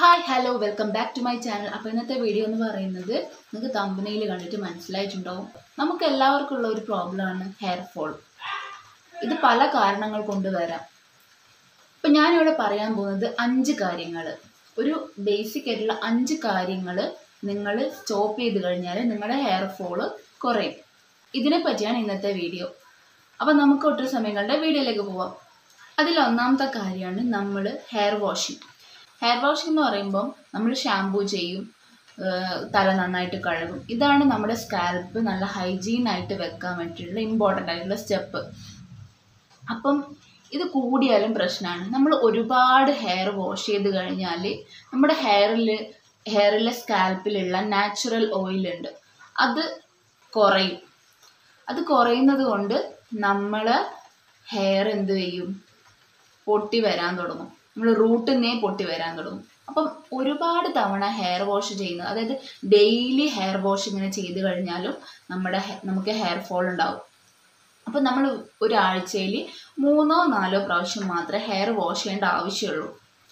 hi hello welcome back to my channel അപ്പോൾ ഇന്നത്തെ video എന്ന് പറയുന്നത് നിങ്ങൾക്ക് തമ്പനയിൽ കണ്ടിട്ട് മനസ്സിലായിട്ടുണ്ടാവും നമുക്ക് എല്ലാവർക്കും ഉള്ള ഒരു പ്രോബ്ലമാണ് ഹെയർ ഫോൾ ഇത് പല കാരണങ്ങൾ കൊണ്ട് വരാം ഇപ്പം ഞാനിവിടെ പറയാൻ പോകുന്നത് അഞ്ച് കാര്യങ്ങൾ ഒരു ബേസിക് ആയിട്ടുള്ള അഞ്ച് കാര്യങ്ങൾ നിങ്ങൾ സ്റ്റോപ്പ് ചെയ്ത് കഴിഞ്ഞാൽ നിങ്ങളുടെ ഹെയർ ഫോള് കുറയും ഇതിനെ പറ്റിയാണ് ഇന്നത്തെ വീഡിയോ അപ്പം നമുക്ക് ഒട്ടും സമയങ്ങളുടെ വീഡിയോയിലേക്ക് പോവാം അതിൽ ഒന്നാമത്തെ കാര്യമാണ് നമ്മൾ ഹെയർ വാഷിങ് ഹെയർ വാഷിംഗ് എന്ന് പറയുമ്പം നമ്മൾ ഷാമ്പൂ ചെയ്യും ഏഹ് തല നന്നായിട്ട് കഴുകും ഇതാണ് നമ്മുടെ സ്കാൽപ്പ് നല്ല ഹൈജീൻ ആയിട്ട് വെക്കാൻ വേണ്ടിയിട്ടുള്ള ഇമ്പോർട്ടൻ്റ് ആയിട്ടുള്ള സ്റ്റെപ്പ് അപ്പം ഇത് കൂടിയാലും പ്രശ്നമാണ് നമ്മൾ ഒരുപാട് ഹെയർ വാഷ് ചെയ്ത് കഴിഞ്ഞാൽ നമ്മുടെ ഹെയറിൽ ഹെയറിലെ സ്കാൽപ്പിലുള്ള നാച്ചുറൽ ഓയിലുണ്ട് അത് കുറയും അത് കുറയുന്നത് കൊണ്ട് നമ്മൾ ഹെയർ എന്ത് ചെയ്യും പൊട്ടി വരാൻ തുടങ്ങും നമ്മൾ റൂട്ടിൽ നിന്നേ പൊട്ടി വരാൻ തുടങ്ങും അപ്പം ഒരുപാട് തവണ ഹെയർ വാഷ് ചെയ്യുന്നത് അതായത് ഡെയിലി ഹെയർ വാഷ് ഇങ്ങനെ ചെയ്ത് കഴിഞ്ഞാലും നമ്മുടെ ഹെ- നമുക്ക് ഹെയർ ഫോൾ ഉണ്ടാവും അപ്പം നമ്മൾ ഒരാഴ്ചയിൽ മൂന്നോ നാലോ പ്രാവശ്യം മാത്രമേ ഹെയർ വാഷ് ചെയ്യേണ്ട ആവശ്യമുള്ളൂ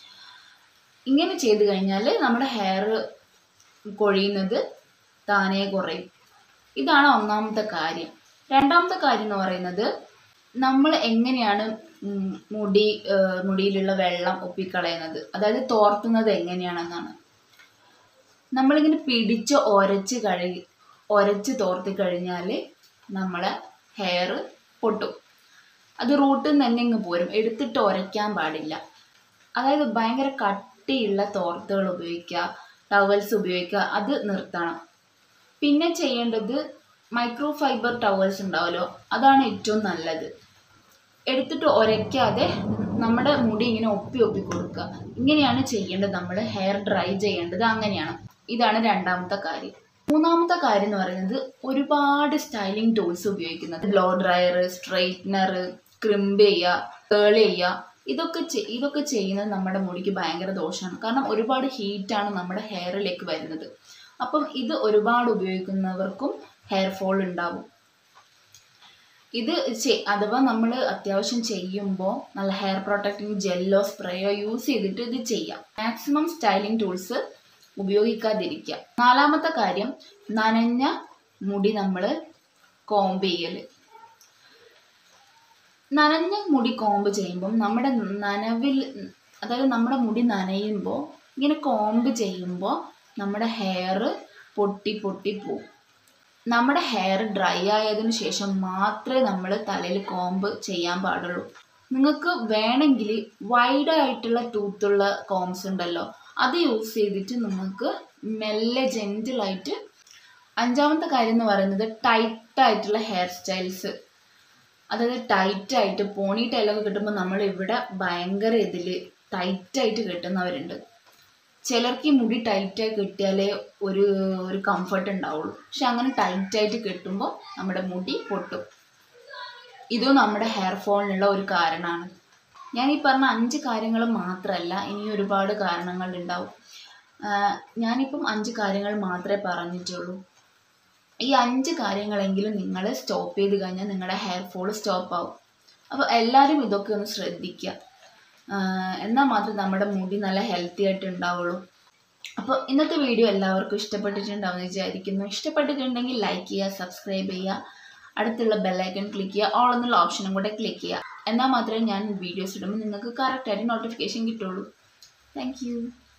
ഇങ്ങനെ ചെയ്ത് കഴിഞ്ഞാൽ നമ്മുടെ ഹെയർ കൊഴിയുന്നത് താനേ കുറയും ഇതാണ് ഒന്നാമത്തെ കാര്യം രണ്ടാമത്തെ കാര്യം എന്ന് പറയുന്നത് നമ്മൾ എങ്ങനെയാണ് ഉം, മുടി ഏഹ്, മുടിയിലുള്ള വെള്ളം ഒപ്പിക്കളയുന്നത് അതായത് തോർത്തുന്നത് എങ്ങനെയാണെന്നാണ് നമ്മളിങ്ങനെ പിടിച്ച് ഒരച്ച് കഴുകി ഒരച്ച് തോർത്തി കഴിഞ്ഞാൽ നമ്മളെ ഹെയർ പൊട്ടും അത് റൂട്ടിൽ നിന്ന് തന്നെ ഇങ്ങ് പോരും എടുത്തിട്ട് ഒരയ്ക്കാൻ പാടില്ല അതായത് ഭയങ്കര കട്ടിയുള്ള തോർത്തുകൾ ഉപയോഗിക്കുക ടവൽസ് ഉപയോഗിക്കുക അത് നിർത്തണം പിന്നെ ചെയ്യേണ്ടത് മൈക്രോ ഫൈബർ ടവൽസ് ഉണ്ടാവുമല്ലോ അതാണ് ഏറ്റവും നല്ലത് എടുത്തിട്ട് ഒരയ്ക്കാതെ നമ്മുടെ മുടി ഇങ്ങനെ ഒപ്പി ഒപ്പി കൊടുക്കുക ഇങ്ങനെയാണ് ചെയ്യേണ്ടത് നമ്മൾ ഹെയർ ഡ്രൈ ചെയ്യേണ്ടത് അങ്ങനെയാണ് ഇതാണ് രണ്ടാമത്തെ കാര്യം മൂന്നാമത്തെ കാര്യം എന്ന് പറയുന്നത് ഒരുപാട് സ്റ്റൈലിംഗ് ടൂൾസ് ഉപയോഗിക്കുന്നത് ബ്ലോ ഡ്രയർ സ്ട്രെയിറ്റ്നർ ക്രിംബ് ചെയ്യുക കേൾ ചെയ്യുക ഇതൊക്കെ ചെ- ഇതൊക്കെ ചെയ്യുന്നത് നമ്മുടെ മുടിക്ക് ഭയങ്കര ദോഷമാണ് കാരണം ഒരുപാട് ഹീറ്റാണ് നമ്മുടെ ഹെയറിലേക്ക് വരുന്നത് അപ്പം ഇത് ഒരുപാട് ഉപയോഗിക്കുന്നവർക്കും ഹെയർ ഫോൾ ഉണ്ടാവും ഇത് ചെ- അഥവാ നമ്മൾ അത്യാവശ്യം ചെയ്യുമ്പോൾ നല്ല ഹെയർ പ്രൊട്ടക്റ്റിംഗ് ജെല്ലോ സ്പ്രേയോ യൂസ് ചെയ്തിട്ട് ഇത് ചെയ്യാം മാക്സിമം സ്റ്റൈലിംഗ് ടൂൾസ് ഉപയോഗിക്കാതിരിക്കുക നാലാമത്തെ കാര്യം നനഞ്ഞ മുടി നമ്മൾ കോംബ് ചെയ്യൽ നനഞ്ഞ മുടി കോംബ് ചെയ്യുമ്പം നമ്മുടെ നനവിൽ അതായത് നമ്മുടെ മുടി നനയുമ്പോൾ ഇങ്ങനെ കോംബ് ചെയ്യുമ്പോൾ നമ്മുടെ ഹെയർ പൊട്ടി പൊട്ടി പോവും നമ്മുടെ ഹെയർ ഡ്രൈ ആയതിനു ശേഷം മാത്രമേ നമ്മൾ തലയിൽ കോംബ് ചെയ്യാൻ പാടുള്ളൂ നിങ്ങൾക്ക് വേണമെങ്കിൽ വൈഡ് ആയിട്ടുള്ള ടൂത്തുള്ള കോംബ്സ് ഉണ്ടല്ലോ അത് യൂസ് ചെയ്തിട്ട് നിങ്ങൾക്ക് മെല്ലെ ജെൻറ്റിലായിട്ട് അഞ്ചാമത്തെ കാര്യം എന്ന് പറയുന്നത് ടൈറ്റ് ആയിട്ടുള്ള ഹെയർ സ്റ്റൈൽസ് അതായത് ടൈറ്റ് ആയിട്ട് പോണി ടൈലൊക്കെ കിട്ടുമ്പോൾ നമ്മൾ ഇവിടെ ഭയങ്കര ഇതിൽ ടൈറ്റായിട്ട് കെട്ടുന്നവരുണ്ട് ചിലർക്ക് ഈ മുടി ടൈറ്റായി കെട്ടിയാലേ ഒരു ഒരു കംഫർട്ട് ഉണ്ടാവുള്ളൂ പക്ഷെ അങ്ങനെ ടൈറ്റായിട്ട് കെട്ടുമ്പോൾ നമ്മുടെ മുടി പൊട്ടും ഇതും നമ്മുടെ ഹെയർ ഫോളിനുള്ള ഒരു കാരണമാണ് ഞാൻ ഈ പറഞ്ഞ അഞ്ച് കാര്യങ്ങൾ മാത്രമല്ല ഇനി ഒരുപാട് കാരണങ്ങൾ ഉണ്ടാവും ആഹ് ഞാനിപ്പം അഞ്ച് കാര്യങ്ങൾ മാത്രമേ പറഞ്ഞിട്ടുള്ളൂ ഈ അഞ്ച് കാര്യങ്ങളെങ്കിലും നിങ്ങൾ സ്റ്റോപ്പ് ചെയ്ത് കഴിഞ്ഞാൽ നിങ്ങളുടെ ഹെയർ ഫോൾ സ്റ്റോപ്പ് ആവും അപ്പോൾ എല്ലാവരും ഇതൊക്കെ ഒന്ന് ശ്രദ്ധിക്കുക ആഹ് എന്നാൽ മാത്രമേ നമ്മുടെ മുടി നല്ല ഹെൽത്തി ആയിട്ട് ഉണ്ടാവുള്ളൂ അപ്പോൾ ഇന്നത്തെ വീഡിയോ എല്ലാവർക്കും ഇഷ്ടപ്പെട്ടിട്ടുണ്ടാവുമെന്ന് വിചാരിക്കുന്നു ഇഷ്ടപ്പെട്ടിട്ടുണ്ടെങ്കിൽ ലൈക്ക് ചെയ്യുക സബ്സ്ക്രൈബ് ചെയ്യുക അടുത്തുള്ള ബെല്ലൈക്കൺ ക്ലിക്ക് ചെയ്യുക ഓൾ എന്നുള്ള ഓപ്ഷനും കൂടെ ക്ലിക്ക് ചെയ്യുക എന്നാൽ മാത്രമേ ഞാൻ വീഡിയോസ് ഇടുമ്പോൾ നിങ്ങൾക്ക് കറക്റ്റായിട്ട് നോട്ടിഫിക്കേഷൻ കിട്ടുള്ളൂ താങ്ക്